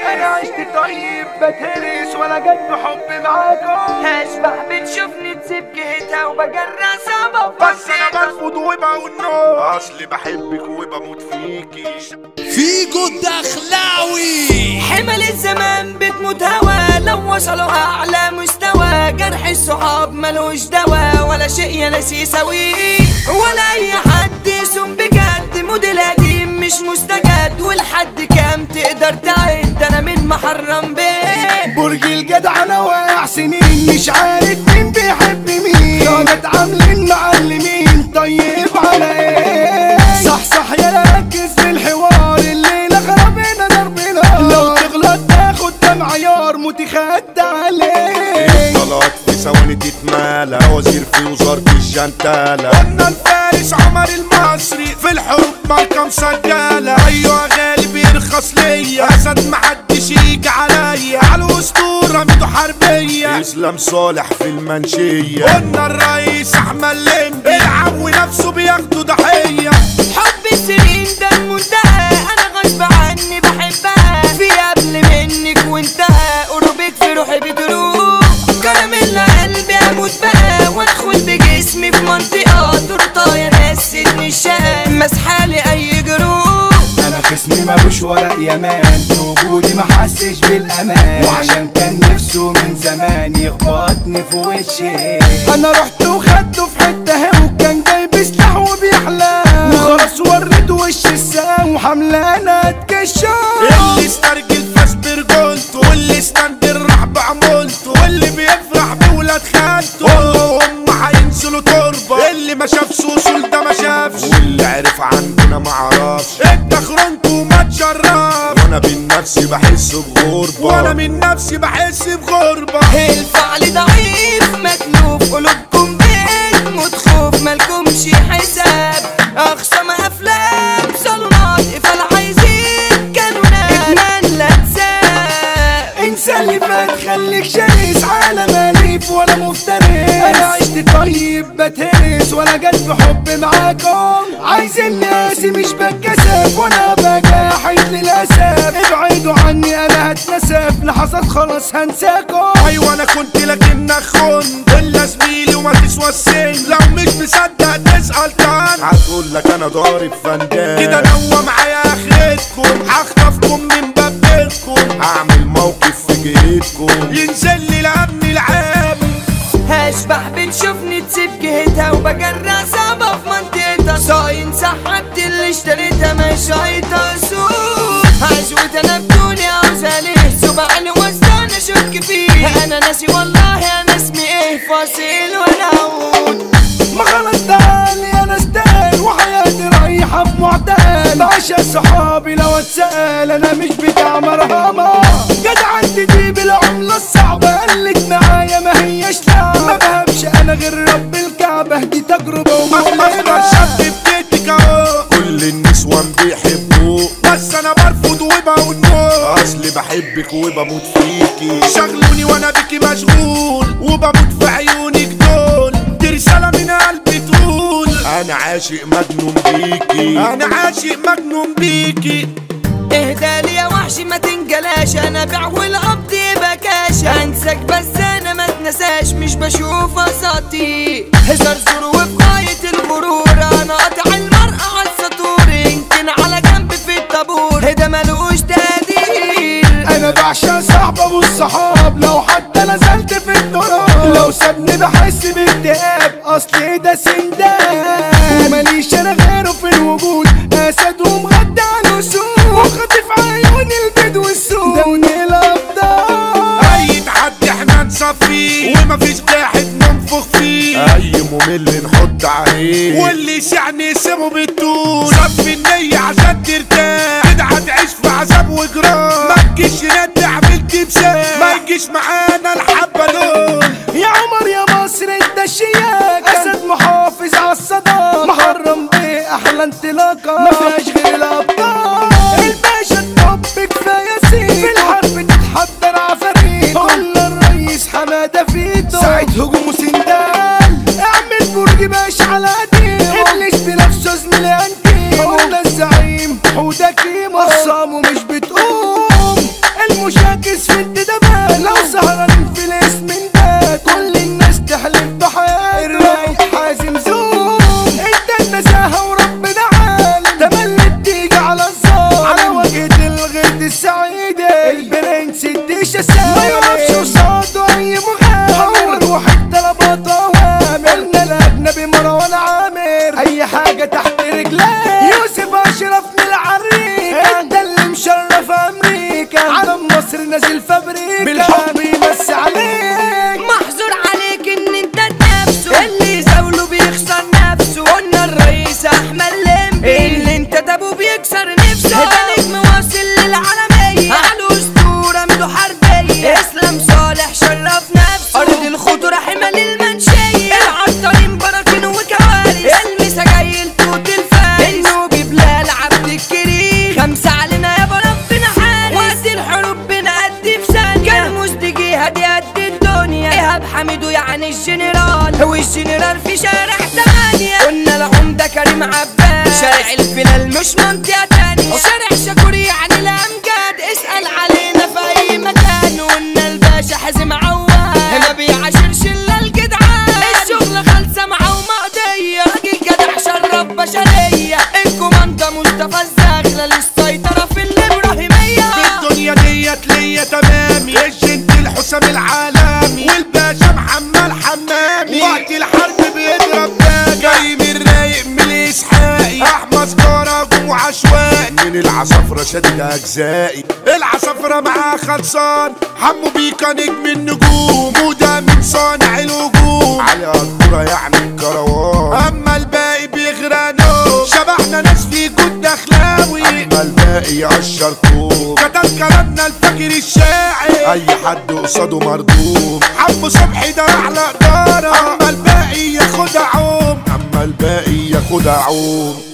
انا عشت طيب بتهرس ولا جد حب معاكم هشبح بتشوفني تسيب جيتها وبجرى صعبة بس انا برفض وبقول نو اصلي بحبك وبموت فيكي فيجو الدخلاوي حمل الزمان بتموت هوا لو وصلوا اعلى مستوى جرح الصحاب ملوش دوا ولا شيء يا ناس يساويه ولا اي حد يسوم بجد موديل قديم مش مستجد ولحد كام تقدر تعد انا من محرم بيه برج الجدع انا واقع سنين مش عارف مين بيحب مين كانت عاملين معلمين طيب على ايه صح صح يا ركز في الحوار الليلة خربنا ضربنا لو تغلط تاخد دم عيار متخد عليه طلعت في ثواني تتمالى وزير في وزارة الجنتالة قلنا الفارس عمر المصري في الحروب ماركة مسجلة ايوه غالي بيرخص ليا اسد محدش يجي عليا على الاسطورة ميدو حربية اسلام صالح في المنشية قلنا الرئيس احمد لمبي العم نفسه بياخدوا ضحية حب السنين ده المنتهى انا غصب عني بحبها في قبل منك وانتهى قربك في روحي بتروح كراميلا قلبي اموت بقى وادخل بجسمي في منطقه تورته يا ناس سيدني الشقه مسحالي اي جروح انا خصمي ملوش ورق يمان وجودي ما حسش بالامان وعشان كان نفسه من زمان يخبطني في وشي انا رحت وخدته في حته هي وكان جايب سلاح وبيحلم وخلاص وريته وش السام وحملانه تكشف اللي استرجل فاس برجولته واللي استندر راح بعمولته واللي بيفرح بولاد خالته هم هينزلوا تربه اللي ما شافش وصول ده ما شافش واللي عرف عندنا معرفش انت خرنته وما تشرف وانا بين نفسي بحس بغربة وانا من نفسي بحس بغربة الفعل ضعيف متلوف قلوبكم بتموت خوف مالكمش حساب اخصم افلام صالونات قفل عايزين كانونات ادمان لا تساب انسى اللي فات خليك شرس عالم اليف ولا مفترس انا عشت طيب بتهرس ولا جت بحب معاكم عايز الناس مش بتكسف وانا بجاحد للاسف ابعدوا عني انا هتنسف لحظات خلاص هنساكم ايوه انا كنت لكنك خنت ولا زميلي وما تسوى السن لو مش مصدق تسأل تاني هتقول لك انا ضارب فنجان كده نوى معايا اخرتكم هخطفكم من باب بيتكم اعمل موقف في جيتكم ينزل لي الامن العام هشبح بتشوفني تسيب جهتها وبجرى صعبة في منطقتها صاين سحبت اللي اشتريتها مش هيتصوت عزوت انا بدوني عاوز عليه سبعني وسطاني اشك فيه انا ناسي والله انا اسمي ايه فاصل ولا عود ما خلاص تعالي انا استاهل وحياتي رايحة في معتقل بعشق صحابي لو اتسأل انا مش بتاع مرهمة جدع انت دي بالعملة الصعبة قلت معايا ما هيش لعبة ما بهمش انا غير رب الكعبة دي تجربة ومهمة شاب بيتك اهو كل النسوان بيحبوك بس انا برفض وبقول نو اصلي بحبك وبموت فيكي شغلوني وانا بيكي مشغول وبموت في عيونك دول دي رسالة من قلبي تقول انا عاشق مجنون بيكي انا عاشق مجنون بيكي اهدى لي يا وحش ما تنجلاش انا بيع والقبض يبقى كاش انساك بس انا ما اتنساش مش بشوف اساطي هزار زور وفي غاية الغرور انا قاطع المرأة على السطور يمكن على جنب في الطابور هدا ملوش تقدير انا بعشق صاحب ابو الصحاب لو حتى نزلت في التراب لو سابني بحس باكتئاب اصلي ده سندان وماليش انا غيره في الوجود اسد ومغدى على الاسود وخاطف عيون البيض والسود ده من الابطال اي تحدي احنا نصفيه ومفيش واحد ننفخ فيه اي ممل نحط عليه واللي يسعني سيبه بالطول صف النية عشان ترتاح كده هتعيش في عذاب وجرام ما تجيش ندع بالتمثال ما يجيش معانا الحبة دول يا عمر يا مصر انت الشياك اسد محافظ على الصدى محرم بيه احلى انطلاقة ما فيهاش غير الابطال الباشا الطب كفاية سيد في الحرب تتحضر عفاريت قلنا الرئيس حمادة فيتو ساعة هجوم وسندال اعمل برج باش على قديم ابليس بنفسه زميلي انتيم قلنا الزعيم حوده كيمو اقسامه مش بتقوم المشاكس في الدبابات لو سهران في الاسم ده كل الناس تحلف بحياته الرايق حازم زوم انت النزاهة وربنا عالم تملي بتيجي على الظالم على وجهة الغد السعيدة البرنس الديشة السالم ما يقفش قصاده اي مغامر روح الطلبات اوامر قلنا الاجنبي مروان عامر اي حاجة تحت رجليه يوسف اشرف من العريكة انت اللي مشرف امريكا علم مصر نازل فابريكا بالحب يمس عليك محظور عليك ان انت نفسه اللي زاوله بيخسر نفسه قلنا الرئيس احمد لمبي اللي انت تابو بيكسر نفسه ده نجم واصل للعالمية على اسطورة ميدو حربية اسلام صالح شرف نفسه ارض الخضرة حمل المنشية العطارين براكين وكوارث المسجايل توت الفارس النوبي بلال عبد الكريم خمسة علينا يابا ربنا حارس وقت الحروب بنأدي في ثانية كان مزدجي هادي قد الدنيا ايهاب حميدو يعني الجنرال هو الجنرال في شارع ثمانية قلنا العمدة كريم عباس شارع الفلال مش منطقة تانية وشارع شكور يعني الأمجاد اسأل علينا في أي مكان قلنا الباشا حازم عواد ما بيعاشرش إلا الجدعان الشغل خالصة معاه ومقضية راجل جدع شرف بشرية الكوماندا مصطفى الزغلة للسيطرة في الإبراهيمية الدنيا ديت ليا تمامي الجنت الحسام العالمي والباشا محمد حمامي وقت الحرب بيضرب باجي جاي من رايق من الاسحاقي احمد سكارة جم عشوائي من العصافرة شدد أجزائي العصافرة معاه خلصان حمو بيكا نجم النجوم وده من صانع الهجوم علي الكرة يعني الكروان اما الباقي بيغرانو شبحنا ناس في جود اخلاوي أما الباقي يقشر طوب كتب كلامنا الفجر الشاعر أي حد قصاده مردوم عم صبحي ده احلى اداره اما الباقي ياخدها عوم أما الباقي ياخدها عوم